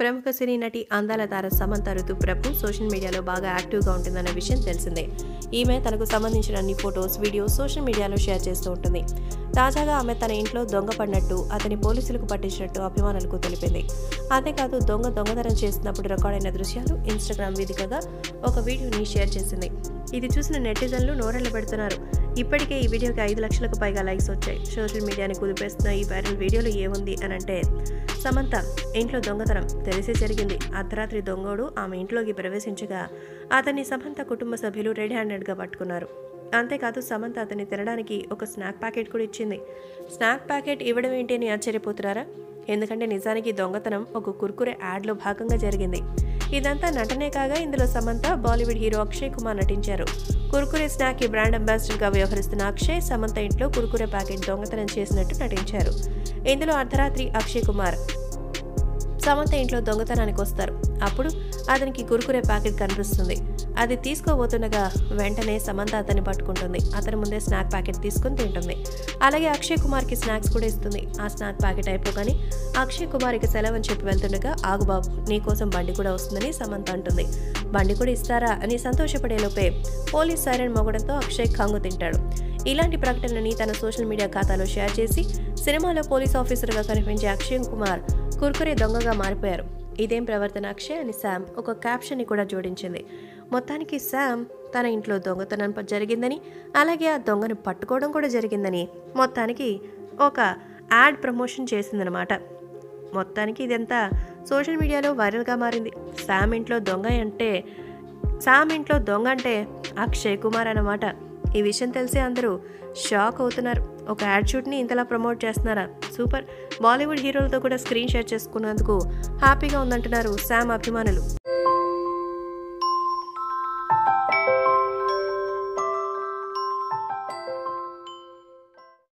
ప్రముఖ సినీ నటి అందాల తార సమంత ఋతుప్రభు సోషల్ మీడియాలో బాగా యాక్టివ్గా ఉంటుందన్న విషయం తెలిసిందే ఈమె తనకు సంబంధించిన అన్ని ఫొటోస్ వీడియోస్ సోషల్ మీడియాలో షేర్ చేస్తూ ఉంటుంది తాజాగా ఆమె తన ఇంట్లో దొంగ పడినట్టు అతని పోలీసులకు పట్టించినట్టు అభిమానులకు తెలిపింది అంతేకాదు దొంగ దొంగతనం చేసినప్పుడు రికార్డ్ అయిన దృశ్యాలు ఇన్స్టాగ్రామ్ వేదికగా ఒక వీడియోని షేర్ చేసింది ఇది చూసిన నెటిజన్లు నోరెళ్ల పెడుతున్నారు ఇప్పటికే ఈ వీడియోకి ఐదు లక్షలకు పైగా లైక్స్ వచ్చాయి సోషల్ మీడియాని కుదిపేస్తున్న ఈ వైరల్ వీడియోలో ఏముంది అని అంటే సమంత ఇంట్లో దొంగతనం తెలిసే జరిగింది అర్ధరాత్రి దొంగోడు ఆమె ఇంట్లోకి ప్రవేశించగా అతన్ని సమంత కుటుంబ సభ్యులు రెడ్ హ్యాండెడ్గా పట్టుకున్నారు అంతేకాదు సమంత అతన్ని తినడానికి ఒక స్నాక్ ప్యాకెట్ కూడా ఇచ్చింది స్నాక్ ప్యాకెట్ ఇవ్వడం ఏంటి అని ఆశ్చర్యపోతున్నారా ఎందుకంటే నిజానికి దొంగతనం ఒక కుర్కురే యాడ్లో భాగంగా జరిగింది ఇదంతా నటనే కాగా ఇందులో సమంత బాలీవుడ్ హీరో అక్షయ్ కుమార్ నటించారు కుర్కురే స్నాక్ కి బ్రాండ్ అంబాసిడర్గా వ్యవహరిస్తున్న అక్షయ్ సమంత ఇంట్లో కుర్కురే ప్యాకెట్ దొంగతనం చేసినట్టు నటించారు ఇందులో అర్ధరాత్రి అక్షయ్ కుమార్ సమంత ఇంట్లో దొంగతనానికి వస్తారు అప్పుడు అతనికి కురుకురే ప్యాకెట్ కనిపిస్తుంది అది తీసుకోబోతుండగా వెంటనే సమంత అతన్ని పట్టుకుంటుంది అతని ముందే స్నాక్ ప్యాకెట్ తీసుకుని తింటుంది అలాగే అక్షయ్ కుమార్కి స్నాక్స్ కూడా ఇస్తుంది ఆ స్నాక్ ప్యాకెట్ అయిపోగానే అక్షయ్ కుమార్కి సెలవు అని చెప్పి వెళ్తుండగా ఆగుబాబు నీకోసం బండి కూడా వస్తుందని సమంత అంటుంది బండి కూడా ఇస్తారా అని సంతోషపడేలోపే పోలీస్ సైరన్ మోగడంతో అక్షయ్ కంగు తింటాడు ఇలాంటి ప్రకటనని తన సోషల్ మీడియా ఖాతాలో షేర్ చేసి సినిమాలో పోలీస్ ఆఫీసర్గా కనిపించే అక్షయ్ కుమార్ కుర్కురే దొంగగా మారిపోయారు ఇదేం ప్రవర్తన అక్షయ్ అని శామ్ ఒక క్యాప్షన్ని కూడా జోడించింది మొత్తానికి శామ్ తన ఇంట్లో దొంగతనం ప- జరిగిందని అలాగే ఆ దొంగను పట్టుకోవడం కూడా జరిగిందని మొత్తానికి ఒక యాడ్ ప్రమోషన్ చేసిందనమాట మొత్తానికి ఇదంతా సోషల్ మీడియాలో వైరల్గా మారింది శామ్ ఇంట్లో దొంగ అంటే శామ్ ఇంట్లో దొంగ అంటే అక్షయ్ కుమార్ అన్నమాట ఈ విషయం తెలిసి అందరూ షాక్ అవుతున్నారు ఒక యాడ్ షూట్ని ఇంతలా ప్రమోట్ చేస్తున్నారా సూపర్ బాలీవుడ్ హీరోలతో కూడా స్క్రీన్ షేర్ చేసుకున్నందుకు హ్యాపీగా ఉందంటున్నారు శామ్ అభిమానులు